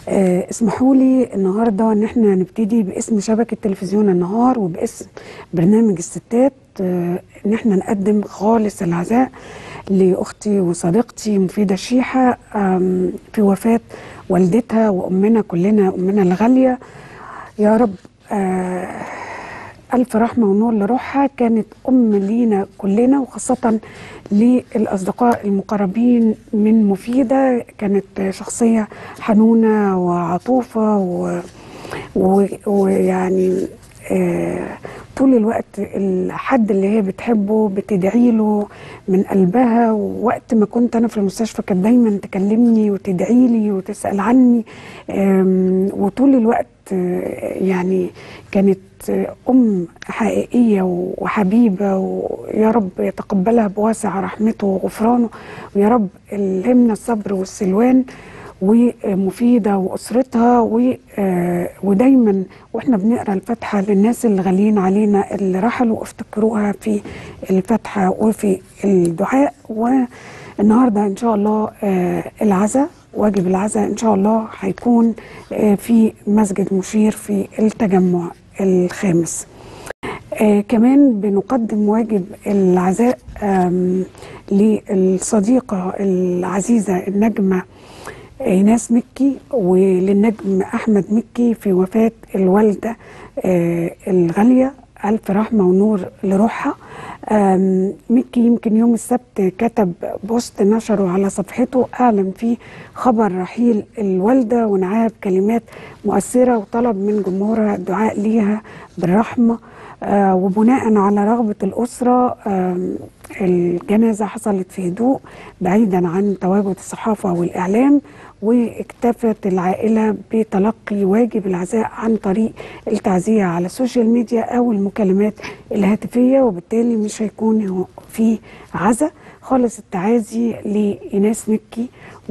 آه، اسمحوا لي النهارده ان احنا نبتدي باسم شبكه تلفزيون النهار وباسم برنامج الستات آه، ان احنا نقدم خالص العزاء لاختي وصديقتي مفيده شيحه آم، في وفاه والدتها وامنا كلنا امنا الغاليه يا رب آه، ألف رحمة ونور لروحها كانت أم لينا كلنا وخاصة للأصدقاء المقربين من مفيدة كانت شخصية حنونة وعطوفة و- و- ويعني آه، طول الوقت الحد اللي هي بتحبه بتدعي له من قلبها ووقت ما كنت انا في المستشفى كانت دايما تكلمني وتدعي لي وتسال عني آم، وطول الوقت آه، يعني كانت آه، ام حقيقيه وحبيبه ويا رب يتقبلها بواسع رحمته وغفرانه ويا رب الهمنا الصبر والسلوان ومفيده واسرتها و آه، ودايما واحنا بنقرا الفاتحه للناس اللي غاليين علينا اللي رحلوا افتكروها في الفاتحه وفي الدعاء والنهارده ان شاء الله آه، العزاء واجب العزاء ان شاء الله هيكون آه، في مسجد مشير في التجمع الخامس آه كمان بنقدم واجب العزاء آم، للصديقة العزيزة النجمة ايناس مكي وللنجم احمد مكي في وفاه الوالده آه، الغاليه الف رحمه ونور لروحها آم، مكي يمكن يوم السبت كتب بوست نشره على صفحته اعلن فيه خبر رحيل الوالده ونعاه بكلمات مؤثره وطلب من جمهورها الدعاء ليها بالرحمه آه، وبناء على رغبه الاسره آم، الجنازه حصلت في هدوء بعيدا عن تواجد الصحافه والاعلام واكتفت العائله بتلقي واجب العزاء عن طريق التعزيه على السوشيال ميديا او المكالمات الهاتفيه وبالتالي مش هيكون هو- في عزاء خالص التعازي لإيناس مكي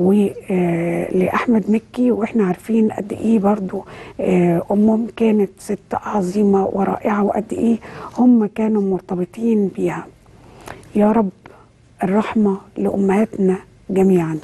ولأحمد مكي واحنا عارفين قد ايه برضو آه، امهم كانت ست عظيمه ورائعه وقد ايه هم كانوا مرتبطين بيها يا رب الرحمه لامهاتنا جميعا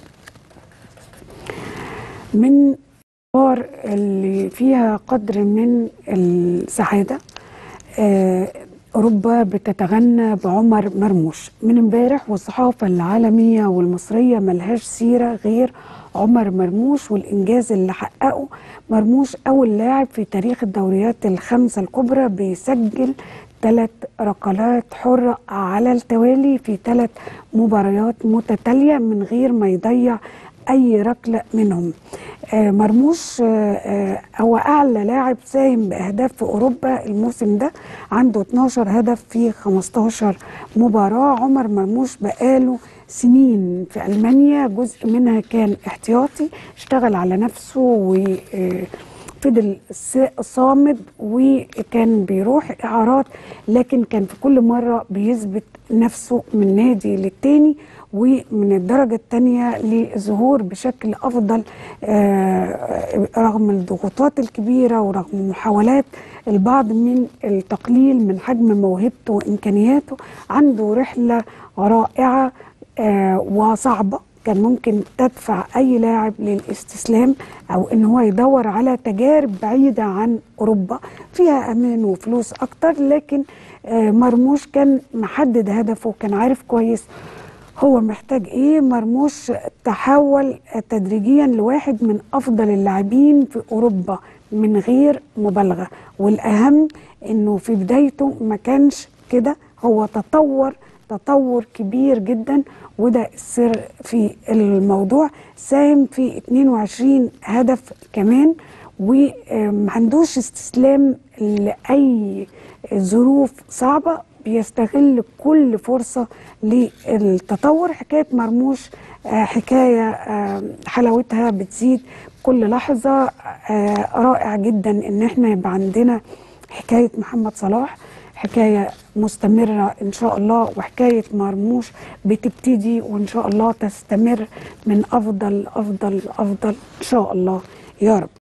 من الأخبار اللي فيها قدر من السعادة آه، أوروبا بتتغنى بعمر مرموش من امبارح والصحافة العالمية والمصرية ملهاش سيرة غير عمر مرموش والإنجاز اللي حققه مرموش أول لاعب في تاريخ الدوريات الخمسة الكبرى بيسجل ثلاث ركلات حرة على التوالي في ثلاث مباريات متتالية من غير ما يضيع اي ركله منهم آه، مرموش آه، آه، هو اعلى لاعب ساهم باهداف في اوروبا الموسم ده عنده 12 هدف في 15 مباراه عمر مرموش بقاله سنين في المانيا جزء منها كان احتياطي اشتغل على نفسه و آه، فضل س- صامد وكان بيروح اعارات لكن كان في كل مره بيثبت نفسه من نادي للتاني ومن الدرجه الثانيه للظهور بشكل افضل آه، رغم الضغوطات الكبيره ورغم محاولات البعض من التقليل من حجم موهبته وامكانياته عنده رحله رائعه آه، وصعبه كان ممكن تدفع اي لاعب للاستسلام او ان هو يدور على تجارب بعيده عن اوروبا فيها امان وفلوس اكتر لكن آه، مرموش كان محدد هدفه كان عارف كويس هو محتاج ايه مرموش تحول تدريجيا لواحد من افضل اللاعبين في اوروبا من غير مبالغه والاهم انه في بدايته ما كانش كده هو تطور تطور كبير جدا وده السر في الموضوع ساهم في 22 هدف كمان وما عندوش استسلام لاي ظروف صعبه بيستغل كل فرصه للتطور حكايه مرموش آه، حكايه آه، حلاوتها بتزيد كل لحظه آه، رائع جدا ان احنا يبقى عندنا حكايه محمد صلاح حكايه مستمره ان شاء الله وحكايه مرموش بتبتدي وان شاء الله تستمر من افضل افضل افضل ان شاء الله يا رب